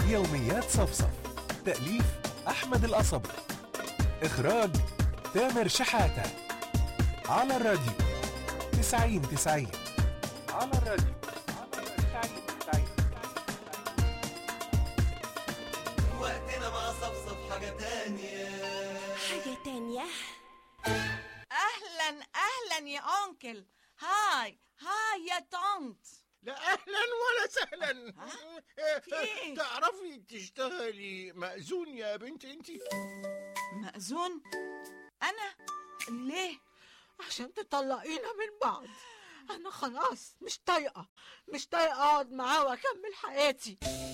يوميات صفصف تأليف أحمد القصبي إخراج تامر شحاتة على الراديو تسعين تسعين على الراديو تسعين تسعين وقتنا مع صفصف حاجة تانية حاجة تانية اهلا اهلا يا انكل هاي هاي يا طنط لا اهلا ولا سهلا في إيه؟ تعرفي تشتغلي مأذون يا بنت انت مأذون انا ليه عشان تطلقينا من بعض انا خلاص مش طايقه مش طايقه اقعد معاه واكمل حياتي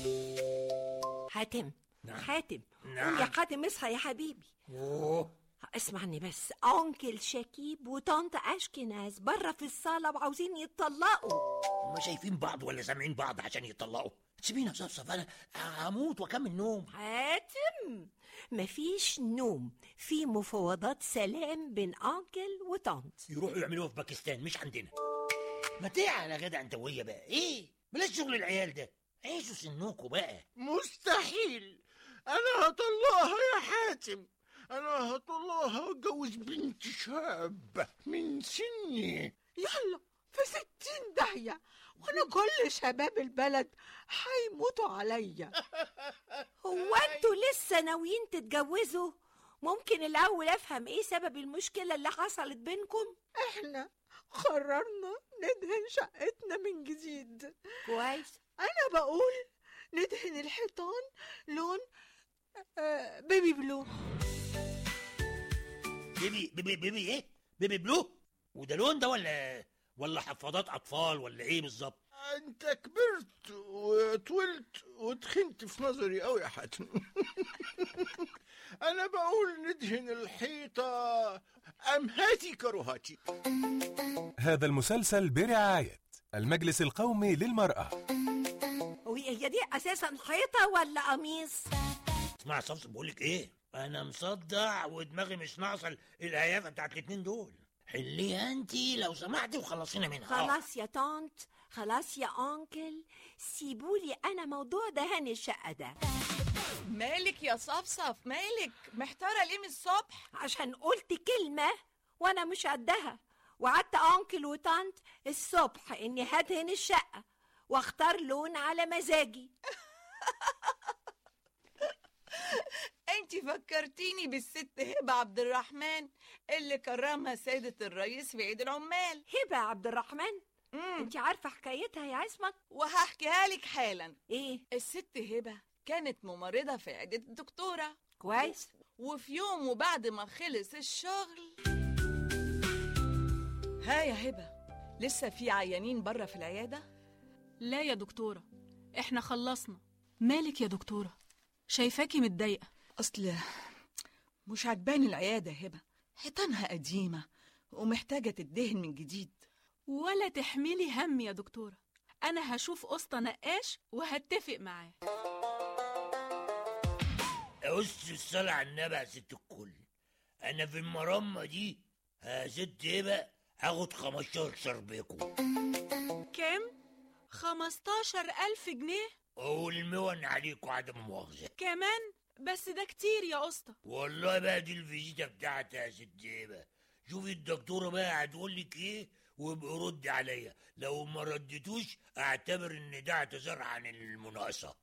حاتم نعم. حاتم نعم. قوم يا حاتم اصحى يا حبيبي اوه اسمعني بس انكل شكيب وطنط اشكناز بره في الصاله وعاوزين يتطلقوا هما شايفين بعض ولا سامعين بعض عشان يطلقوا سيبينا صفصف انا هموت واكمل نوم حاتم مفيش نوم في مفاوضات سلام بين انكل وطنط يروحوا يعملوها في باكستان مش عندنا ما تعال يا جدع انت وهي بقى ايه بلاش شغل العيال ده عيشوا سنوكوا بقى مستحيل انا هطلقها يا حاتم انا هطلقها واتجوز بنت شاب من سني يلا في ستين داهية وانا كل شباب البلد هيموتوا عليا هو انتوا لسه ناويين تتجوزوا ممكن الاول افهم ايه سبب المشكله اللي حصلت بينكم احنا قررنا ندهن شقتنا من جديد كويس انا بقول ندهن الحيطان لون آه بيبي بلو بيبي بيبي بيبي ايه بيبي بلو وده لون ده ولا ولا حفاضات اطفال ولا ايه بالظبط انت كبرت وطولت وتخنت في نظري قوي يا حاتم انا بقول ندهن الحيطة ام هاتي كروهاتي هذا المسلسل برعاية المجلس القومي للمرأة وهي هي دي اساسا حيطه ولا قميص اسمع يا صفصف بقول لك ايه انا مصدع ودماغي مش ناقصه الهيافه بتاعت الاتنين دول حليها انت لو سمحتي وخلصينا منها آه. خلاص يا طنط خلاص يا انكل سيبولي انا موضوع دهن الشقه ده مالك يا صفصف مالك محتاره ليه من الصبح عشان قلت كلمه وانا مش قدها وعدت انكل وطنط الصبح اني هدهن الشقه واختار لون على مزاجي انت فكرتيني بالست هبه عبد الرحمن اللي كرمها سيده الرئيس في عيد العمال هبه عبد الرحمن مم. انت عارفه حكايتها يا عصمت وهحكيها لك حالا ايه الست هبه كانت ممرضه في عياده الدكتوره كويس وفي يوم وبعد ما خلص الشغل ها يا هبه لسه في عيانين بره في العياده لا يا دكتورة احنا خلصنا مالك يا دكتورة شايفاكي متضايقة اصل مش عجباني العياده هبه حيطانها قديمه ومحتاجه تدهن من جديد ولا تحملي هم يا دكتورة أنا هشوف قسطة نقاش وهتفق معاه أس الصلاة على النبي يا ست الكل أنا في المرمى دي يا ست إيه بقى هاخد 15 بيكو كام؟ خمستاشر ألف جنيه والمون عليكوا عدم مؤاخذة كمان بس ده كتير يا قسطة والله بقى دي الفيزيتا بتاعتي يا ست إيه بقى شوفي الدكتورة بقى هتقول لك إيه وابقى ردي عليا لو ما ردتوش اعتبر ان ده اعتذار عن المناقصة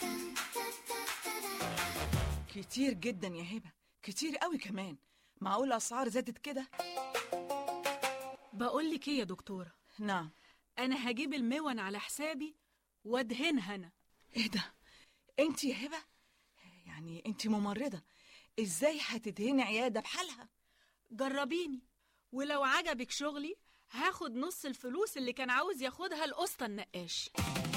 كتير جدا يا هبه كتير قوي كمان معقول الاسعار زادت كده بقولك ايه يا دكتورة نعم أنا هجيب المون على حسابي وادهنها أنا ايه ده انت يا هبه يعني انت ممرضه ازاي هتدهني عياده بحالها جربيني ولو عجبك شغلي هاخد نص الفلوس اللي كان عاوز ياخدها القسطة النقاش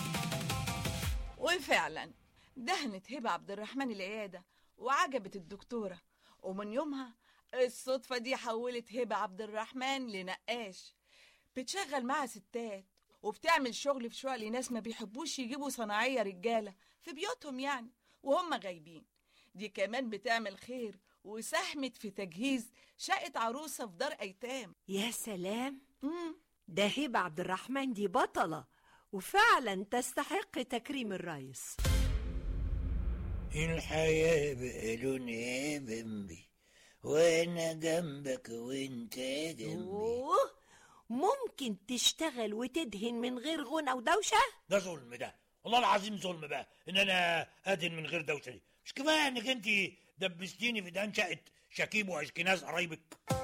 وفعلا دهنت هبه عبد الرحمن العياده وعجبت الدكتوره ومن يومها الصدفه دي حولت هبه عبد الرحمن لنقاش بتشغل معاها ستات وبتعمل شغل في شقق لناس ما بيحبوش يجيبوا صناعيه رجاله في بيوتهم يعني وهم غايبين دي كمان بتعمل خير وساهمت في تجهيز شقة عروسة في دار أيتام يا سلام مم. ده هبة عبد الرحمن دي بطلة وفعلا تستحق تكريم الرئيس الحياة بقى لونها بمبي وانا جنبك وانت جنبي أوه ممكن تشتغل وتدهن من غير غنى ودوشة ده ظلم ده والله العظيم ظلم بقى ان انا ادهن من غير دوشه دي مش كفايه انك انت دبستيني في دهان شقه شكيب واشكناز قرايبك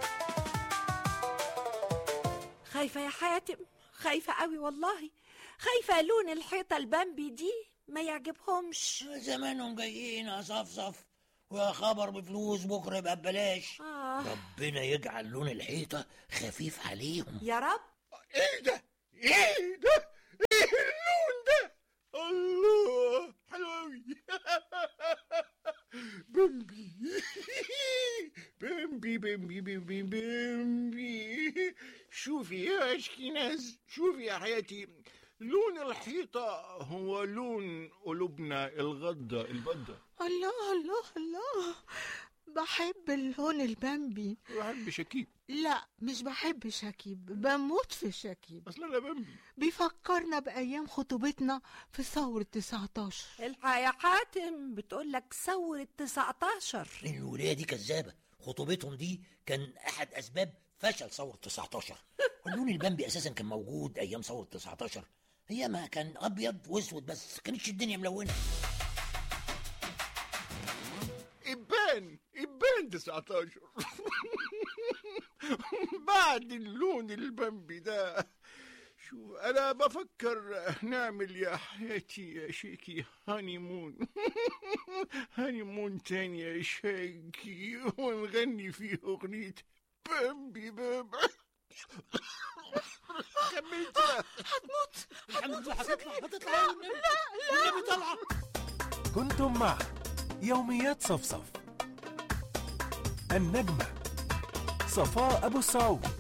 خايفة يا حاتم خايفة قوي والله خايفة لون الحيطة البامبي دي ما يعجبهمش زمانهم جايين اصفصف ويا خبر بفلوس بكره يبقى ببلاش آه. ربنا يجعل لون الحيطه خفيف عليهم يا رب ايه ده ايه ده ايه اللون ده الله حلو قوي بمبي بمبي بمبي بمبي بمبي شوفي يا اشكناز شوفي يا حياتي لون الحيطة هو لون قلوبنا الغدة البدة الله الله الله بحب اللون البامبي بحب شكيب لا مش بحب شكيب بموت في شكيب اصلا انا بمبي بيفكرنا بأيام خطوبتنا في ثورة 19 الحق يا حاتم بتقول لك ثورة 19 الولايه دي كذابه خطوبتهم دي كان احد اسباب فشل ثوره 19 اللون البامبي اساسا كان موجود ايام ثوره 19 هي ما كان ابيض واسود بس كانتش الدنيا ملونه إبان إبان 19 بعد اللون البمبي ده شو أنا بفكر نعمل يا حياتي يا شيكي هاني مون هاني مون تاني يا شيكي ونغني فيه أغنية بامبي بامبي كملت بقى الحمد لله هتطلع هتطلع لا لا النبي طالعه كنتم مع يوميات صفصف النجمة صفاء أبو السعود